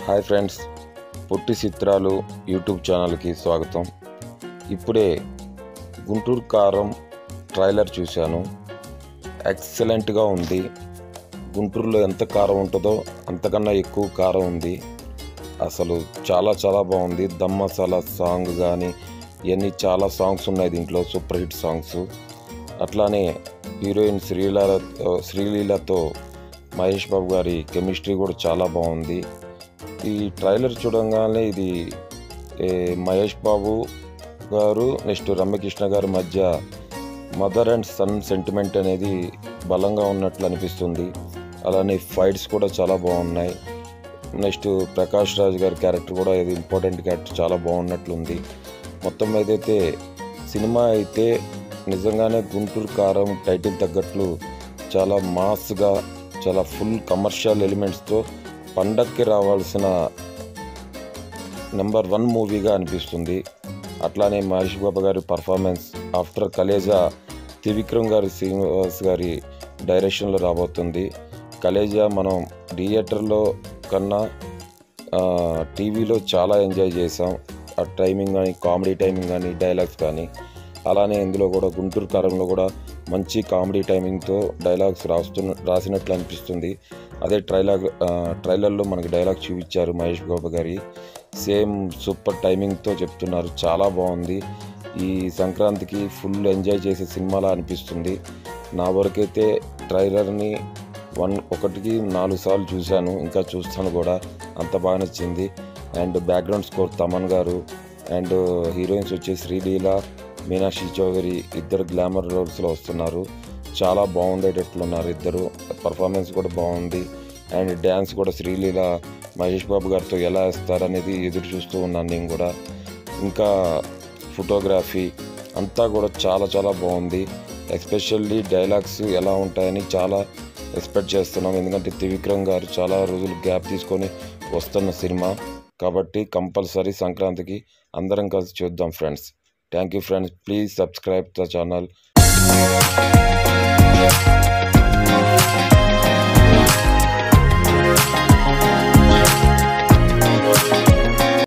hi friends పొట్టి చిత్రాలు YouTube ఛానల్కి స్వాగతం ఇప్పుడే గుంటూరు కారం ట్రైలర్ చూశాను ఎక్సలెంట్గా ఉంది గుంటూరులో ఎంత కారం ఉంటుందో అంతకన్నా ఎక్కువ కారం ఉంది అసలు చాలా చాలా బాగుంది దమ్ మసాలా సాంగ్ కానీ ఇవన్నీ చాలా సాంగ్స్ ఉన్నాయి దీంట్లో సూపర్ హిట్ సాంగ్స్ అట్లానే హీరోయిన్ శ్రీలీల శ్రీలీలతో మహేష్ బాబు గారి కెమిస్ట్రీ కూడా చాలా బాగుంది ఈ ట్రైలర్ చూడంగానే ఇది ఏ, మహేష్ బాబు గారు నెక్స్ట్ రమ్యకృష్ణ గారి మధ్య మదర్ అండ్ సన్ సెంటిమెంట్ అనేది బలంగా ఉన్నట్లు అనిపిస్తుంది అలానే ఫైట్స్ కూడా చాలా బాగున్నాయి నెక్స్ట్ ప్రకాష్ రాజ్ గారి క్యారెక్టర్ కూడా ఇది ఇంపార్టెంట్ క్యారెక్టర్ చాలా బాగున్నట్లుంది మొత్తం ఏదైతే సినిమా అయితే నిజంగానే గుంటూరు కారం టైటిల్ తగ్గట్లు చాలా మాస్గా చాలా ఫుల్ కమర్షియల్ ఎలిమెంట్స్తో పండక్కి రావాల్సిన నెంబర్ వన్ మూవీగా అనిపిస్తుంది అట్లానే మహేష్ బాబు గారి పర్ఫార్మెన్స్ ఆఫ్టర్ కలేజా త్రివిక్రమ్ గారి శ్రీనివాస్ గారి డైరెక్షన్లో రాబోతుంది కలేజా మనం థియేటర్లో కన్నా ఆ, టీవీలో చాలా ఎంజాయ్ చేసాం ఆ టైమింగ్ కానీ కామెడీ టైమింగ్ కానీ డైలాగ్స్ కానీ అలానే ఇందులో కూడా గుంటూరు కారంలో కూడా మంచి కామెడీ టైమింగ్తో డైలాగ్స్ రాస్తున్న రాసినట్లు అనిపిస్తుంది అదే ట్రైలాగ్ ఆ, ట్రైలర్లో మనకి డైలాగ్ చూపించారు మహేష్ బాబు గారి సేమ్ సూపర్ టైమింగ్తో చెప్తున్నారు చాలా బాగుంది ఈ సంక్రాంతికి ఫుల్ ఎంజాయ్ చేసే సినిమాలా అనిపిస్తుంది నా వరకైతే ట్రైలర్ని వన్ ఒకటికి నాలుగు సార్లు చూశాను ఇంకా చూస్తాను కూడా అంత బాగా నచ్చింది అండ్ బ్యాక్గ్రౌండ్ స్కోర్ తమన్ గారు అండ్ హీరోయిన్స్ వచ్చి శ్రీలీల మీనాక్షి చౌదరి ఇద్దరు గ్లామర్ రోల్స్లో వస్తున్నారు చాలా బాగుండేటట్లున్నారు ఇద్దరు పర్ఫార్మెన్స్ కూడా బాగుంది అండ్ డ్యాన్స్ కూడా శ్రీలీల మహేష్ బాబు గారితో ఎలా వేస్తారనేది ఎదురు చూస్తూ ఉన్నాను నేను కూడా ఇంకా ఫోటోగ్రఫీ అంతా కూడా చాలా చాలా బాగుంది ఎస్పెషల్లీ డైలాగ్స్ ఎలా ఉంటాయని చాలా ఎక్స్పెక్ట్ చేస్తున్నాం ఎందుకంటే త్రివిక్రమ్ గారు చాలా రోజులు గ్యాప్ తీసుకొని వస్తున్న సినిమా కాబట్టి కంపల్సరీ సంక్రాంతికి అందరం కలిసి చూద్దాం friends thank you friends please subscribe the channel